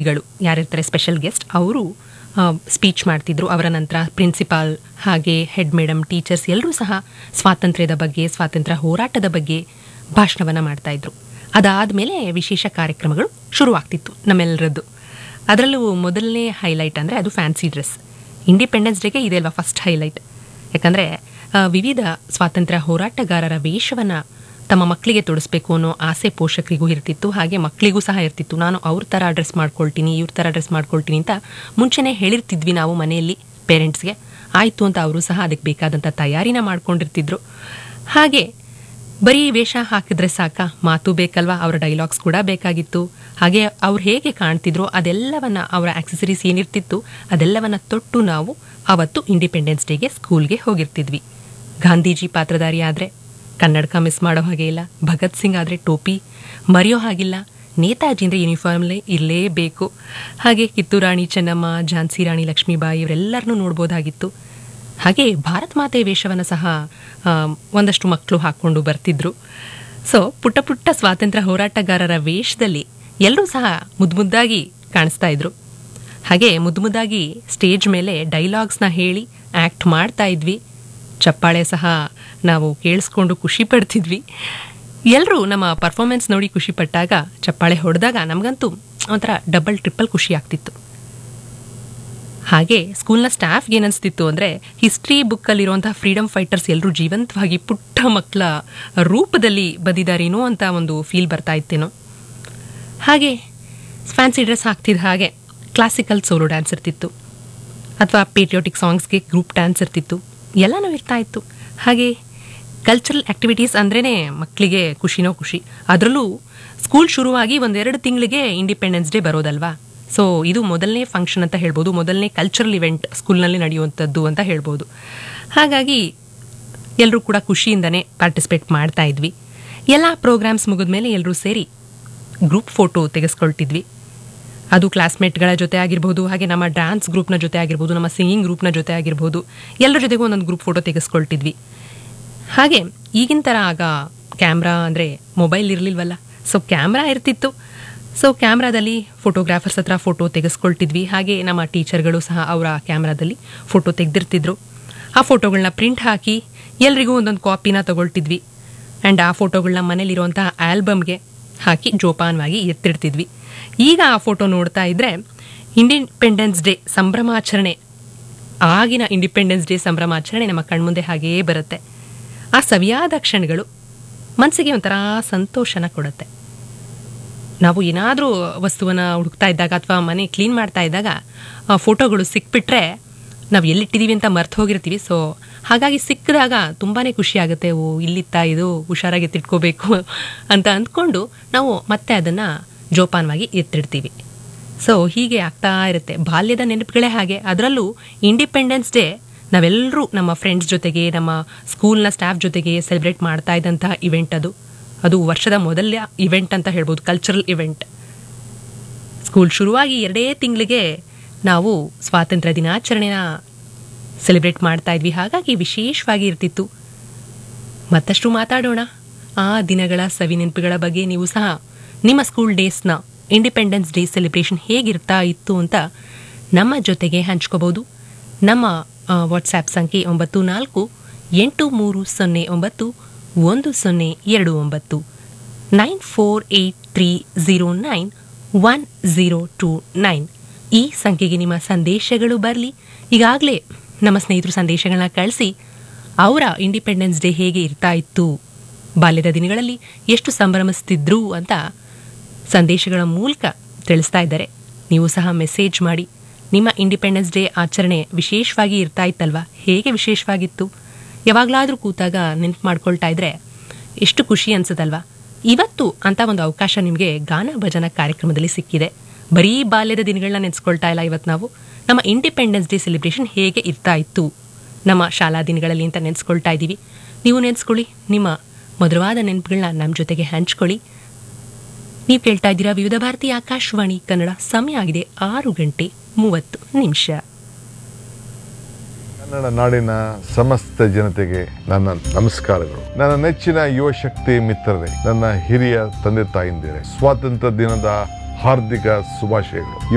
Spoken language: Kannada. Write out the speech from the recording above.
ಅತಿಥಿಗಳು ಯಾರಿರ್ತಾರೆ ಸ್ಪೆಷಲ್ ಗೆಸ್ಟ್ ಅವರು ಸ್ಪೀಚ್ ಮಾಡ್ತಿದ್ರು ಅವರ ನಂತರ ಪ್ರಿನ್ಸಿಪಾಲ್ ಹಾಗೆ ಹೆಡ್ ಮೇಡಮ್ ಟೀಚರ್ಸ್ ಎಲ್ಲರೂ ಸಹ ಸ್ವಾತಂತ್ರ್ಯದ ಬಗ್ಗೆ ಸ್ವಾತಂತ್ರ್ಯ ಹೋರಾಟದ ಬಗ್ಗೆ ಭಾಷಣವನ್ನು ಮಾಡ್ತಾ ಇದ್ರು ಅದಾದಮೇಲೆ ವಿಶೇಷ ಕಾರ್ಯಕ್ರಮಗಳು ಶುರುವಾಗ್ತಿತ್ತು ನಮ್ಮೆಲ್ಲರದ್ದು ಅದರಲ್ಲೂ ಮೊದಲನೇ ಹೈಲೈಟ್ ಅಂದರೆ ಅದು ಫ್ಯಾನ್ಸಿ ಡ್ರೆಸ್ ಇಂಡಿಪೆಂಡೆನ್ಸ್ ಡೇಗೆ ಇದೆ ಅಲ್ವಾ ಫಸ್ಟ್ ಹೈಲೈಟ್ ಯಾಕಂದರೆ ವಿವಿಧ ಸ್ವಾತಂತ್ರ್ಯ ಹೋರಾಟಗಾರರ ವೇಷವನ್ನು ತಮ್ಮ ಮಕ್ಕಳಿಗೆ ತೊಡಿಸ್ಬೇಕು ಅನ್ನೋ ಆಸೆ ಪೋಷಕರಿಗೂ ಇರ್ತಿತ್ತು ಹಾಗೆ ಮಕ್ಕಳಿಗೂ ಸಹ ಇರ್ತಿತ್ತು ನಾನು ಅವ್ರ ಥರ ಡ್ರೆಸ್ ಮಾಡ್ಕೊಳ್ತೀನಿ ಇವ್ರ ಥರ ಡ್ರೆಸ್ ಮಾಡ್ಕೊಳ್ತೀನಿ ಅಂತ ಮುಂಚೆನೇ ಹೇಳಿರ್ತಿದ್ವಿ ನಾವು ಮನೆಯಲ್ಲಿ ಪೇರೆಂಟ್ಸ್ಗೆ ಆಯಿತು ಅಂತ ಅವರು ಸಹ ಅದಕ್ಕೆ ಬೇಕಾದಂಥ ತಯಾರಿನ ಮಾಡ್ಕೊಂಡಿರ್ತಿದ್ರು ಹಾಗೆ ಬರೀ ವೇಷ ಹಾಕಿದ್ರೆ ಸಾಕ ಮಾತು ಬೇಕಲ್ವಾ ಅವರ ಡೈಲಾಗ್ಸ್ ಕೂಡ ಬೇಕಾಗಿತ್ತು ಹಾಗೆ ಅವ್ರು ಹೇಗೆ ಕಾಣ್ತಿದ್ರು ಅದೆಲ್ಲವನ್ನ ಅವರ ಆಕ್ಸೆಸರೀಸ್ ಏನಿರ್ತಿತ್ತು ಅದೆಲ್ಲವನ್ನ ತೊಟ್ಟು ನಾವು ಅವತ್ತು ಇಂಡಿಪೆಂಡೆನ್ಸ್ ಡೇಗೆ ಸ್ಕೂಲ್ಗೆ ಹೋಗಿರ್ತಿದ್ವಿ ಗಾಂಧೀಜಿ ಪಾತ್ರಧಾರಿ ಆದರೆ ಕನ್ನಡಕ ಮಿಸ್ ಮಾಡೋ ಹಾಗೆ ಇಲ್ಲ ಭಗತ್ ಸಿಂಗ್ ಆದರೆ ಟೋಪಿ ಮರೆಯೋ ಹಾಗಿಲ್ಲ ನೇತಾಜಿ ಅಂದರೆ ಯೂನಿಫಾರ್ಮ್ಲೇ ಇರಲೇಬೇಕು ಹಾಗೆ ಕಿತ್ತೂರು ರಾಣಿ ಚೆನ್ನಮ್ಮ ಝಾನ್ಸಿ ರಾಣಿ ಲಕ್ಷ್ಮೀಬಾಯಿ ಇವರೆಲ್ಲರನ್ನೂ ನೋಡ್ಬೋದಾಗಿತ್ತು ಹಾಗೆ ಭಾರತ್ ಮಾತೆ ವೇಷವನ್ನು ಸಹ ಆ, ಒಂದಷ್ಟು ಮಕ್ಕಳು ಹಾಕ್ಕೊಂಡು ಬರ್ತಿದ್ರು ಸೊ ಪುಟ್ಟ ಪುಟ್ಟ ಸ್ವಾತಂತ್ರ್ಯ ಹೋರಾಟಗಾರರ ವೇಷದಲ್ಲಿ ಎಲ್ಲರೂ ಸಹ ಮುದ್ದು ಮುದ್ದಾಗಿ ಕಾಣಿಸ್ತಾ ಇದ್ರು ಹಾಗೆ ಮುದ್ದು ಮುದ್ದಾಗಿ ಸ್ಟೇಜ್ ಮೇಲೆ ಡೈಲಾಗ್ಸ್ನ ಹೇಳಿ ಆ್ಯಕ್ಟ್ ಮಾಡ್ತಾ ಇದ್ವಿ ಚಪ್ಪಾಳೆ ಸಹ ನಾವು ಕೇಳಿಸ್ಕೊಂಡು ಖುಷಿ ಪಡ್ತಿದ್ವಿ ಎಲ್ಲರೂ ನಮ್ಮ ಪರ್ಫಾರ್ಮೆನ್ಸ್ ನೋಡಿ ಖುಷಿ ಪಟ್ಟಾಗ ಚಪ್ಪಾಳೆ ಹೊಡೆದಾಗ ನಮಗಂತೂ ಒಂಥರ ಡಬಲ್ ಟ್ರಿಪಲ್ ಖುಷಿ ಆಗ್ತಿತ್ತು ಹಾಗೆ ಸ್ಕೂಲ್ನ ಸ್ಟಾಫ್ಗೆ ಏನನ್ಸ್ತಿತ್ತು ಅಂದರೆ ಹಿಸ್ಟ್ರಿ ಬುಕ್ಕಲ್ಲಿರುವಂತಹ ಫ್ರೀಡಮ್ ಫೈಟರ್ಸ್ ಎಲ್ಲರೂ ಜೀವಂತವಾಗಿ ಪುಟ್ಟ ಮಕ್ಕಳ ರೂಪದಲ್ಲಿ ಬಂದಿದ್ದಾರೇನೋ ಅಂತ ಒಂದು ಫೀಲ್ ಬರ್ತಾ ಇತ್ತೇನೋ ಹಾಗೆ ಫ್ಯಾನ್ಸಿ ಡ್ರೆಸ್ ಹಾಕ್ತಿದ್ದ ಹಾಗೆ ಕ್ಲಾಸಿಕಲ್ ಸೋಲೋ ಡ್ಯಾನ್ಸ್ ಇರ್ತಿತ್ತು ಅಥವಾ ಪೇಟ್ರಿಯಾಟಿಕ್ ಸಾಂಗ್ಸ್ಗೆ ಗ್ರೂಪ್ ಡ್ಯಾನ್ಸ್ ಇರ್ತಿತ್ತು ಎಲ್ಲನೂ ಇರ್ತಾ ಇತ್ತು ಹಾಗೆ ಕಲ್ಚರಲ್ ಆ್ಯಕ್ಟಿವಿಟೀಸ್ ಅಂದ್ರೇ ಮಕ್ಕಳಿಗೆ ಖುಷಿನೋ ಖುಷಿ ಅದರಲ್ಲೂ ಸ್ಕೂಲ್ ಶುರುವಾಗಿ ಒಂದೆರಡು ತಿಂಗಳಿಗೆ ಇಂಡಿಪೆಂಡೆನ್ಸ್ ಡೇ ಬರೋದಲ್ವಾ ಸೊ ಇದು ಮೊದಲನೇ ಫಂಕ್ಷನ್ ಅಂತ ಹೇಳ್ಬೋದು ಮೊದಲನೇ ಕಲ್ಚರಲ್ ಇವೆಂಟ್ ಸ್ಕೂಲ್ನಲ್ಲಿ ನಡೆಯುವಂಥದ್ದು ಅಂತ ಹೇಳ್ಬೋದು ಹಾಗಾಗಿ ಎಲ್ಲರೂ ಕೂಡ ಖುಷಿಯಿಂದನೇ ಪಾರ್ಟಿಸಿಪೇಟ್ ಮಾಡ್ತಾ ಇದ್ವಿ ಎಲ್ಲ ಪ್ರೋಗ್ರಾಮ್ಸ್ ಮುಗಿದ್ಮೇಲೆ ಎಲ್ಲರೂ ಸೇರಿ ಗ್ರೂಪ್ ಫೋಟೋ ತೆಗೆಸ್ಕೊಳ್ತಿದ್ವಿ ಅದು ಕ್ಲಾಸ್ಮೇಟ್ಗಳ ಜೊತೆ ಆಗಿರ್ಬೋದು ಹಾಗೆ ನಮ್ಮ ಡ್ಯಾನ್ಸ್ ಗ್ರೂಪ್ನ ಜೊತೆ ಆಗಿರ್ಬೋದು ನಮ್ಮ ಸಿಂಗಿಂಗ್ ಗ್ರೂಪ್ನ ಜೊತೆ ಆಗಿರ್ಬೋದು ಎಲ್ಲರ ಜೊತೆಗೂ ಒಂದೊಂದು ಗ್ರೂಪ್ ಫೋಟೋ ತೆಗೆಸ್ಕೊಳ್ತಿದ್ವಿ ಹಾಗೆ ಈಗಿನ ಥರ ಆಗ ಕ್ಯಾಮ್ರಾ ಅಂದರೆ ಮೊಬೈಲ್ ಇರಲಿಲ್ವಲ್ಲ ಸೊ ಕ್ಯಾಮ್ರಾ ಇರ್ತಿತ್ತು ಸೊ ಕ್ಯಾಮ್ರಾದಲ್ಲಿ ಫೋಟೋಗ್ರಾಫರ್ಸ್ ಹತ್ರ ಫೋಟೋ ತೆಗೆಸ್ಕೊಳ್ತಿದ್ವಿ ಹಾಗೆ ನಮ್ಮ ಟೀಚರ್ಗಳು ಸಹ ಅವರ ಕ್ಯಾಮ್ರಾದಲ್ಲಿ ಫೋಟೋ ತೆಗೆದಿರ್ತಿದ್ರು ಆ ಫೋಟೋಗಳನ್ನ ಪ್ರಿಂಟ್ ಹಾಕಿ ಎಲ್ರಿಗೂ ಒಂದೊಂದು ಕಾಪಿನ ತಗೊಳ್ತಿದ್ವಿ ಆ್ಯಂಡ್ ಆ ಫೋಟೋಗಳನ್ನ ಮನೇಲಿರುವಂತಹ ಆಲ್ಬಮ್ಗೆ ಹಾಕಿ ಜೋಪಾನವಾಗಿ ಎತ್ತಿಡ್ತಿದ್ವಿ ಈಗ ಆ ಫೋಟೋ ನೋಡ್ತಾ ಇದ್ರೆ ಇಂಡಿಪೆಂಡೆನ್ಸ್ ಡೇ ಸಂಭ್ರಮಾಚರಣೆ ಆಗಿನ ಇಂಡಿಪೆಂಡೆನ್ಸ್ ಡೇ ಸಂಭ್ರಮಾಚರಣೆ ನಮ್ಮ ಕಣ್ಮುಂದೆ ಹಾಗೆಯೇ ಬರುತ್ತೆ ಆ ಸವಿಯಾದ ಕ್ಷಣಗಳು ಮನಸ್ಸಿಗೆ ಒಂಥರ ಸಂತೋಷನ ಕೊಡುತ್ತೆ ನಾವು ಏನಾದರೂ ವಸ್ತುವನ್ನು ಹುಡುಕ್ತಾ ಇದ್ದಾಗ ಅಥವಾ ಮನೆ ಕ್ಲೀನ್ ಮಾಡ್ತಾ ಇದ್ದಾಗ ಆ ಫೋಟೋಗಳು ಸಿಕ್ಬಿಟ್ರೆ ನಾವು ಎಲ್ಲಿಟ್ಟಿದ್ದೀವಿ ಅಂತ ಮರ್ತು ಹೋಗಿರ್ತೀವಿ ಸೊ ಹಾಗಾಗಿ ಸಿಕ್ಕಿದಾಗ ತುಂಬಾ ಖುಷಿ ಆಗುತ್ತೆ ಓ ಇಲ್ಲಿತ್ತಾ ಇದು ಹುಷಾರಾಗಿ ಎತ್ತಿಟ್ಕೋಬೇಕು ಅಂತ ಅಂದ್ಕೊಂಡು ನಾವು ಮತ್ತೆ ಅದನ್ನು ಜೋಪಾನವಾಗಿ ಎತ್ತಿಡ್ತೀವಿ ಸೊ ಹೀಗೆ ಆಗ್ತಾ ಇರುತ್ತೆ ಬಾಲ್ಯದ ನೆನಪುಗಳೇ ಹಾಗೆ ಅದರಲ್ಲೂ ಇಂಡಿಪೆಂಡೆನ್ಸ್ ಡೇ ನಾವೆಲ್ಲರೂ ನಮ್ಮ ಫ್ರೆಂಡ್ಸ್ ಜೊತೆಗೆ ನಮ್ಮ ಸ್ಕೂಲ್ನ ಸ್ಟಾಫ್ ಜೊತೆಗೆ ಸೆಲೆಬ್ರೇಟ್ ಮಾಡ್ತಾ ಇದ್ದಂತಹ ಇವೆಂಟ್ ಅದು ಅದು ವರ್ಷದ ಮೊದಲ ಇವೆಂಟ್ ಅಂತ ಹೇಳ್ಬೋದು ಕಲ್ಚರಲ್ ಇವೆಂಟ್ ಸ್ಕೂಲ್ ಶುರುವಾಗಿ ಎರಡೇ ತಿಂಗಳಿಗೆ ನಾವು ಸ್ವಾತಂತ್ರ್ಯ ದಿನಾಚರಣೆನ ಸೆಲೆಬ್ರೇಟ್ ಮಾಡ್ತಾ ಇದ್ವಿ ಹಾಗಾಗಿ ವಿಶೇಷವಾಗಿ ಇರ್ತಿತ್ತು ಮತ್ತಷ್ಟು ಮಾತಾಡೋಣ ಆ ದಿನಗಳ ಸವಿ ನೆನಪುಗಳ ಬಗ್ಗೆ ನೀವು ಸಹ ನಿಮ್ಮ ಸ್ಕೂಲ್ ಡೇಸ್ನ ಇಂಡಿಪೆಂಡೆನ್ಸ್ ಡೇ ಸೆಲೆಬ್ರೇಷನ್ ಹೇಗಿರ್ತಾ ಇತ್ತು ಅಂತ ನಮ್ಮ ಜೊತೆಗೆ ಹಂಚ್ಕೋಬಹುದು ನಮ್ಮ ವಾಟ್ಸ್ಆ್ಯಪ್ ಸಂಖ್ಯೆ ಒಂಬತ್ತು ನಾಲ್ಕು ಎಂಟು ಮೂರು ಸೊನ್ನೆ ಒಂಬತ್ತು ಒಂದು ಸೊನ್ನೆ ಎರಡು ಒಂಬತ್ತು nine four eight three zero nine one zero two nine ಈ ಸಂಖ್ಯೆಗೆ ನಿಮ್ಮ ಸಂದೇಶಗಳು ಬರಲಿ ಈಗಾಗಲೇ ನಮ್ಮ ಸ್ನೇಹಿತರು ಸಂದೇಶಗಳನ್ನ ಕಳಿಸಿ ಅವರ ಇಂಡಿಪೆಂಡೆನ್ಸ್ ಡೇ ಹೇಗೆ ಇರ್ತಾ ಇತ್ತು ಬಾಲ್ಯದ ದಿನಗಳಲ್ಲಿ ಎಷ್ಟು ಸಂಭ್ರಮಿಸ್ತಿದ್ರು ಅಂತ ಸಂದೇಶಗಳ ಮೂಲಕ ತಿಳಿಸ್ತಾ ಇದ್ದಾರೆ ನೀವು ಸಹ ಮೆಸೇಜ್ ಮಾಡಿ ನಿಮ್ಮ ಇಂಡಿಪೆಂಡೆನ್ಸ್ ಡೇ ಆಚರಣೆ ವಿಶೇಷವಾಗಿ ಇರ್ತಾ ಇತ್ತಲ್ವಾ ಹೇಗೆ ವಿಶೇಷವಾಗಿತ್ತು ಯಾವಾಗಲಾದರೂ ಕೂತಾಗ ನೆನ್ಪು ಮಾಡ್ಕೊಳ್ತಾ ಇದ್ರೆ ಎಷ್ಟು ಖುಷಿ ಅನ್ಸುತ್ತಲ್ವಾ ಇವತ್ತು ಅಂತ ಒಂದು ಅವಕಾಶ ನಿಮಗೆ ಗಾನ ಭಜನ ಕಾರ್ಯಕ್ರಮದಲ್ಲಿ ಸಿಕ್ಕಿದೆ ಬರೀ ಬಾಲ್ಯದ ದಿನಗಳನ್ನ ನೆನೆಸ್ಕೊಳ್ತಾ ಇಲ್ಲ ಇವತ್ತು ನಾವು ನಮ್ಮ ಇಂಡಿಪೆಂಡೆನ್ಸ್ ಡೇ ಸೆಲೆಬ್ರೇಷನ್ ಹೇಗೆ ಇರ್ತಾ ಇತ್ತು ನಮ್ಮ ಶಾಲಾ ದಿನಗಳಲ್ಲಿ ಅಂತ ನೆನೆಸ್ಕೊಳ್ತಾ ಇದ್ದೀವಿ ನೀವು ನೆನೆಸ್ಕೊಳ್ಳಿ ನಿಮ್ಮ ಮಧುರವಾದ ನೆನಪುಗಳನ್ನ ನಮ್ಮ ಜೊತೆಗೆ ಹಂಚ್ಕೊಳ್ಳಿ ನೀವು ಕೇಳ್ತಾ ಇದ್ದೀರಾ ವಿವಿಧ ಭಾರತಿ ಆಕಾಶವಾಣಿ ಕನ್ನಡ ಸಮಯ ಆಗಿದೆ ಆರು ಗಂಟೆ ಮೂವತ್ತು ನಿಮಿಷ ಕನ್ನಡ ನಾಡಿನ ಸಮಸ್ತ ಜನತೆಗೆ ನನ್ನ ನಮಸ್ಕಾರಗಳು ನನ್ನ ನೆಚ್ಚಿನ ಯುವ ಶಕ್ತಿ ಮಿತ್ರರೇ ನನ್ನ ಹಿರಿಯ ತಂದೆ ತಾಯಿಂದಿರೇ ಸ್ವಾತಂತ್ರ್ಯ ದಿನದ ಹಾರ್ದಿಕ ಶುಭಾಶಯಗಳು